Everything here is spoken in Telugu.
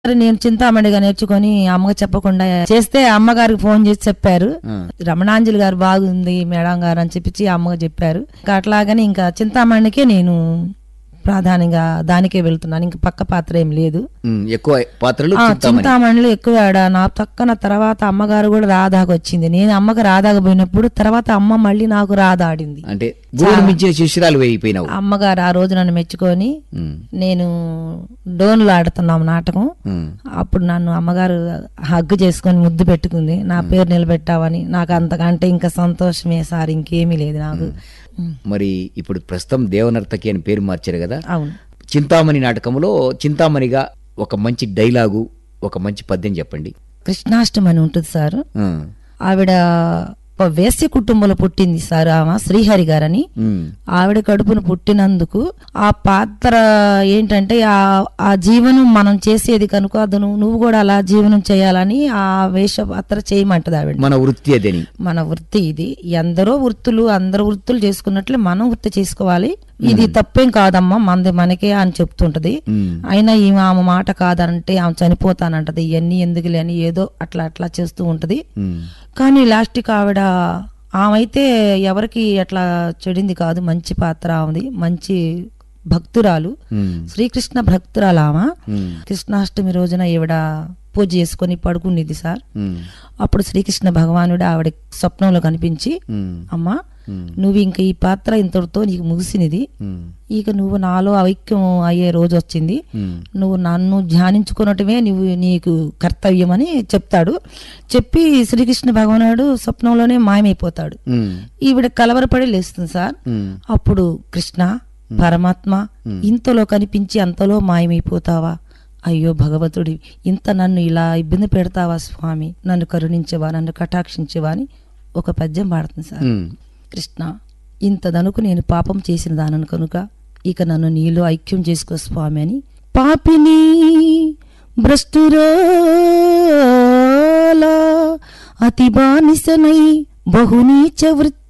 సరే నేను చింతామణిగా నేర్చుకొని అమ్మకి చెప్పకుండా చేస్తే అమ్మగారికి ఫోన్ చేసి చెప్పారు ఆ. రమణాంజలి గారు బాగుంది మేడం గారు అని చెప్పి అమ్మగా చెప్పారు ఇంకా అట్లాగని ఇంకా చింతామణికే నేను ప్రాధాన్యంగా దానికే వెళ్తున్నాను ఇంకా పక్క పాత్ర ఏం లేదు ఉమ్, ఎక్కువ పాత్రలు ఆ, చింతామణి చింతామణిలో ఎక్కువ ఆడ నా పక్కన తర్వాత అమ్మగారు కూడా రాధాకు వచ్చింది నేను అమ్మకి రాధాకు పోయినప్పుడు తర్వాత అమ్మ మళ్ళీ నాకు రాధ ఆడింది అంటే గురువుని మించిన శిష్యురాలు అయిపోయినావు అమ్మగారు ఆ రోజు నన్ను మెచ్చుకొని ఉమ్, నేను డోన్లు ఆడుతున్నాం నాటకం ఉమ్, అప్పుడు నన్ను అమ్మగారు హగ్గు చేసుకొని ముద్దు పెట్టుకుంది నా పేరు నిలబెట్టావని నాకు అంతకంటే ఇంకా సంతోషమే సార్ ఇంకేమీ లేదు నాకు ఉమ్, మరి ఇప్పుడు ప్రస్తుతం దేవనర్తకి అని పేరు మార్చారు కదా అవును చింతామణి నాటకంలో చింతామణిగా ఒక మంచి డైలాగు ఒక మంచి పద్యం చెప్పండి కృష్ణాష్టమి అని ఉంటుంది సార్ ఆ, ఆవిడ ఒక వేశ్య కుటుంబంలో పుట్టింది సార్ ఆమె శ్రీహరి గారని ఉమ్, ఆవిడ కడుపున పుట్టినందుకు ఆ పాత్ర ఏంటంటే ఆ ఆ జీవనం మనం చేసేది కనుక అది నువ్వు నువ్వు కూడా అలా జీవనం చేయాలని ఆ వేష పాత్ర చేయమంటది ఆవిడ మన వృత్తి అదని మన వృత్తి ఇది ఎందరో వృత్తులు అందరు వృత్తులు చేసుకున్నట్లు మనం వృత్తి చేసుకోవాలి ఇది తప్పేం కాదమ్మా మనది మనకే అని చెప్తుంటది ఉమ్, అయినా ఈమె ఆమె మాట కాదంటే ఆమె చనిపోతానంటది ఇవన్నీ ఎందుకులే అని ఏదో అట్లా అట్లా చేస్తూ ఉంటది ఉమ్, కానీ లాస్ట్కి ఆవిడ ఆమె అయితే ఎవరికి అట్లా చెడింది కాదు మంచి పాత్ర ఆమెది మంచి భక్తురాలు ఉమ్, శ్రీకృష్ణ భక్తురాలు ఆమె ఉమ్, కృష్ణాష్టమి రోజున ఈవిడ పూజ చేసుకొని పడుకునేది సార్ ఉమ్, అప్పుడు శ్రీకృష్ణ భగవానుడు ఆవిడ స్వప్నంలో కనిపించి ఉమ్, అమ్మా ఉమ్, నువ్వు ఇంక ఈ పాత్ర ఇంతటితో నీకు ముగిసినది ఉమ్, ఇక నువ్వు నాలో ఐక్యం అయ్యే రోజు వచ్చింది ఉమ్, నువ్వు నన్ను ధ్యానించుకున్నటమే నువ్వు నీకు కర్తవ్యం అని చెప్తాడు చెప్పి శ్రీకృష్ణ భగవానుడు స్వప్నంలోనే మాయమైపోతాడు ఉమ్, ఈవిడ కలవరపడి లేస్తుంది సార్ ఉమ్, అప్పుడు కృష్ణ పరమాత్మ ఇంతలో కనిపించి అంతలో మాయమైపోతావా అయ్యో భగవతుడి ఇంత నన్ను ఇలా ఇబ్బంది పెడతావా స్వామి నన్ను కరుణించేవా నన్ను కటాక్షించేవా అని ఒక పద్యం పాడుతుంది సార్ ఉమ్, కృష్ణ ఇంతదనుకు నేను పాపం చేసిన దానను కనుక ఇక నన్ను నీలో ఐక్యం చేసుకో స్వామి అని పాపిని భ్రష్టురాలా అతి బానిసనై బహునీచ వృత్తి